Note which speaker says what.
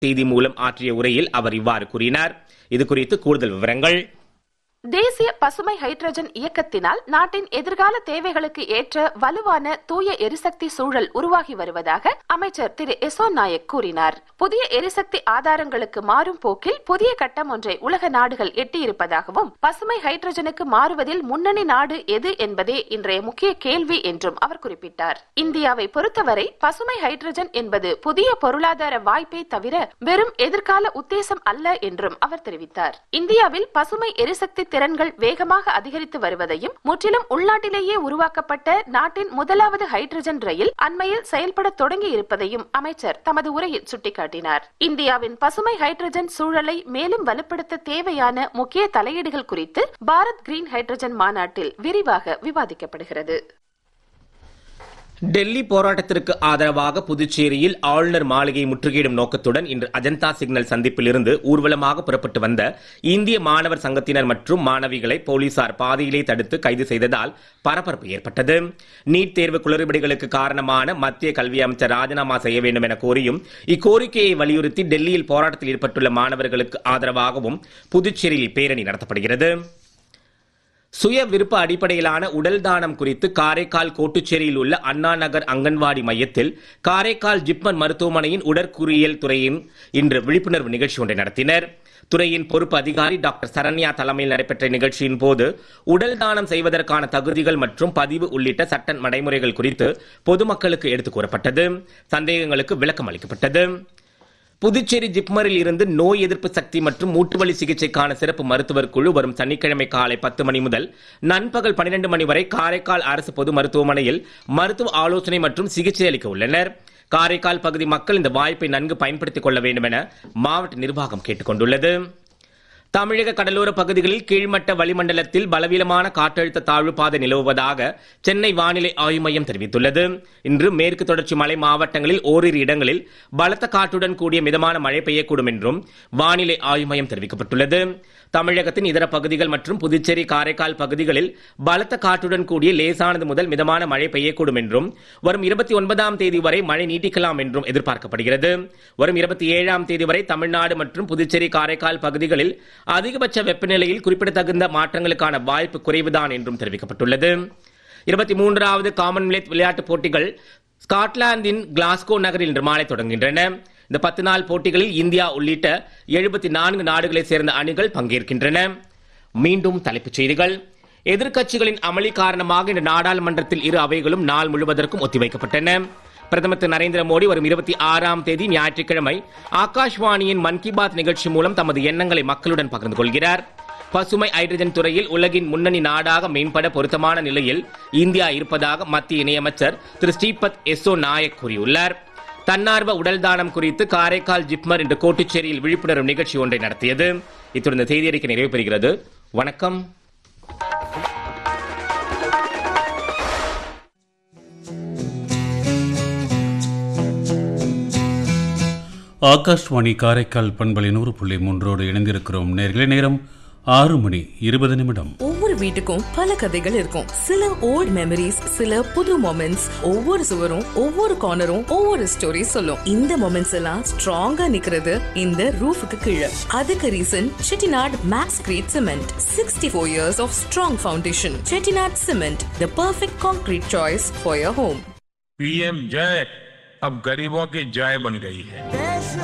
Speaker 1: செய்தி மூலம் ஆற்றிய உரையில் அவர் இவ்வாறு கூறினார் இது குறித்து கூடுதல் விவரங்கள்
Speaker 2: தேசிய பசுமை ஹைட்ரஜன் இயக்கத்தினால் நாட்டின் எதிர்கால தேவைகளுக்கு ஏற்ற வலுவான தூய எரிசக்தி சூழல் உருவாகி வருவதாக அமைச்சர் திரு எசோ நாயக் கூறினார் புதிய எரிசக்தி ஆதாரங்களுக்கு மாறும் போக்கில் புதிய கட்டம் ஒன்றை உலக நாடுகள் எட்டியிருப்பதாகவும் பசுமை ஹைட்ரஜனுக்கு மாறுவதில் முன்னணி நாடு எது என்பதே இன்றைய முக்கிய கேள்வி என்றும் அவர் குறிப்பிட்டார் இந்தியாவை பொறுத்தவரை பசுமை ஹைட்ரஜன் என்பது புதிய பொருளாதார வாய்ப்பை தவிர வெறும் எதிர்கால உத்தேசம் அல்ல என்றும் அவர் தெரிவித்தார் இந்தியாவில் பசுமை எரிசக்தி திறன்கள் வேகமாக அதிகரித்து வருவதையும் முற்றிலும் உள்நாட்டிலேயே உருவாக்கப்பட்ட நாட்டின் முதலாவது ஹைட்ரஜன் ரயில் அண்மையில் செயல்பட தொடங்கி இருப்பதையும் அமைச்சர் தமது உரையில் சுட்டிக்காட்டினார் இந்தியாவின் பசுமை ஹைட்ரஜன் சூழலை மேலும் வலுப்படுத்த தேவையான முக்கிய தலையீடுகள் குறித்து பாரத் கிரீன் ஹைட்ரஜன் மாநாட்டில் விரிவாக விவாதிக்கப்படுகிறது
Speaker 1: டெல்லி போராட்டத்திற்கு ஆதரவாக புதுச்சேரியில் ஆளுநர் மாளிகை முற்றுகையிடும் நோக்கத்துடன் இன்று அஜந்தா சிக்னல் சந்திப்பில் இருந்து ஊர்வலமாக புறப்பட்டு வந்த இந்திய மாணவர் சங்கத்தினர் மற்றும் மாணவிகளை போலீசார் பாதையிலே தடுத்து கைது செய்ததால் பரபரப்பு ஏற்பட்டது நீட் தேர்வு குளறுபடிகளுக்கு காரணமான மத்திய கல்வி அமைச்சர் ராஜினாமா செய்ய வேண்டும் என கோரியும் இக்கோரிக்கையை வலியுறுத்தி டெல்லியில் போராட்டத்தில் ஈடுபட்டுள்ள மாணவர்களுக்கு ஆதரவாகவும் புதுச்சேரியில் பேரணி நடத்தப்படுகிறது சுய விருப்ப அடிப்படையிலான உடல் தானம் குறித்து காரைக்கால் கோட்டுச்சேரியில் உள்ள அண்ணா நகர் அங்கன்வாடி மையத்தில் காரைக்கால் ஜிப்மர் மருத்துவமனையின் உடற்குறியியல் துறையின் இன்று விழிப்புணர்வு நிகழ்ச்சி ஒன்றை நடத்தினர் துறையின் பொறுப்பு அதிகாரி டாக்டர் சரண்யா தலைமையில் நடைபெற்ற நிகழ்ச்சியின் போது உடல் தானம் செய்வதற்கான தகுதிகள் மற்றும் பதிவு உள்ளிட்ட சட்ட நடைமுறைகள் குறித்து பொதுமக்களுக்கு எடுத்துக் கூறப்பட்டது சந்தேகங்களுக்கு விளக்கம் அளிக்கப்பட்டது புதுச்சேரி ஜிப்மரில் இருந்து நோய் எதிர்ப்பு சக்தி மற்றும் மூட்டுவலி சிகிச்சைக்கான சிறப்பு மருத்துவர் குழு வரும் சனிக்கிழமை காலை பத்து மணி முதல் நண்பகல் பன்னிரண்டு மணி வரை காரைக்கால் அரசு பொது மருத்துவமனையில் மருத்துவ ஆலோசனை மற்றும் சிகிச்சை அளிக்க உள்ளனர் காரைக்கால் பகுதி மக்கள் இந்த வாய்ப்பை நன்கு பயன்படுத்திக் கொள்ள வேண்டும் என மாவட்ட நிர்வாகம் கேட்டுக் கொண்டுள்ளது தமிழக கடலோர பகுதிகளில் கீழ்மட்ட வளிமண்டலத்தில் பலவீனமான காற்றழுத்த தாழ்வு பாதை நிலவுவதாக சென்னை வானிலை ஆய்வு மையம் தெரிவித்துள்ளது இன்று மேற்கு தொடர்ச்சி மலை மாவட்டங்களில் ஓரிரு இடங்களில் பலத்த காற்றுடன் கூடிய மிதமான மழை பெய்யக்கூடும் என்றும் வானிலை ஆய்வு மையம் தெரிவிக்கப்பட்டுள்ளது தமிழகத்தின் இதர பகுதிகள் மற்றும் புதுச்சேரி காரைக்கால் பகுதிகளில் பலத்த காற்றுடன் கூடிய லேசானது முதல் மிதமான மழை பெய்யக்கூடும் என்றும் வரும் இருபத்தி ஒன்பதாம் தேதி வரை மழை நீட்டிக்கலாம் என்றும் எதிர்பார்க்கப்படுகிறது வரும் இருபத்தி ஏழாம் தேதி வரை தமிழ்நாடு மற்றும் புதுச்சேரி காரைக்கால் பகுதிகளில் அதிகபட்ச வெப்பநிலையில் குறிப்பிடத்தகுந்த மாற்றங்களுக்கான வாய்ப்பு குறைவுதான் என்றும் தெரிவிக்கப்பட்டுள்ளது இருபத்தி மூன்றாவது காமன்வெல்த் விளையாட்டுப் போட்டிகள் ஸ்காட்லாந்தின் கிளாஸ்கோ நகரில் இன்று மாலை தொடங்குகின்றன இந்த பத்து நாள் போட்டிகளில் இந்தியா உள்ளிட்ட எழுபத்தி நான்கு நாடுகளைச் சேர்ந்த அணிகள் பங்கேற்கின்றன மீண்டும் தலைப்புச் செய்திகள் எதிர்க்கட்சிகளின் அமளி காரணமாக இந்த நாடாளுமன்றத்தில் இரு அவைகளும் நாள் முழுவதற்கும் ஒத்திவைக்கப்பட்டன பிரதமர் திரு நரேந்திர மோடி வரும் இருபத்தி ஆறாம் தேதி ஞாயிற்றுக்கிழமை ஆகாஷ்வாணியின் மன் கி பாத் நிகழ்ச்சி மூலம் தமது எண்ணங்களை மக்களுடன் பகிர்ந்து கொள்கிறார் பசுமை ஹைட்ரஜன் துறையில் உலகின் முன்னணி நாடாக மேம்பட பொருத்தமான நிலையில் இந்தியா இருப்பதாக மத்திய இணையமைச்சர் திரு ஸ்ரீபத் எஸ்ஸோ நாயக் கூறியுள்ளார் தன்னார்வ உடல் தானம் குறித்து காரைக்கால் ஜிப்மர் இன்று கோட்டுச்சேரியில் விழிப்புணர்வு நிகழ்ச்சி ஒன்றை நடத்தியது இத்துடன் இந்த செய்தி அறிக்கை நிறைவு பெறுகிறது வணக்கம்
Speaker 3: ஆகாஷ்வாணி காரைக்கால் பண்பலை நூறு புள்ளி மூன்றோடு இணைந்திருக்கிறோம் நேர்களே நேரம் ஆறு மணி இருபது நிமிடம்
Speaker 4: ஒவ்வொரு வீட்டுக்கும் பல கதைகள் இருக்கும் சில ஓல்ட் மெமரிஸ் சில புது மொமெண்ட்ஸ் ஒவ்வொரு சுவரும் ஒவ்வொரு கார்னரும் ஒவ்வொரு ஸ்டோரி சொல்லும் இந்த மொமெண்ட்ஸ் எல்லாம் ஸ்ட்ராங்கா நிக்கிறது இந்த ரூஃபுக்கு கீழே அதுக்கு reason Chettinad max grade cement sixty four years of strong foundation Chettinad cement the perfect concrete choice for your home
Speaker 5: PM जय अब गरीबों की जय बन गई है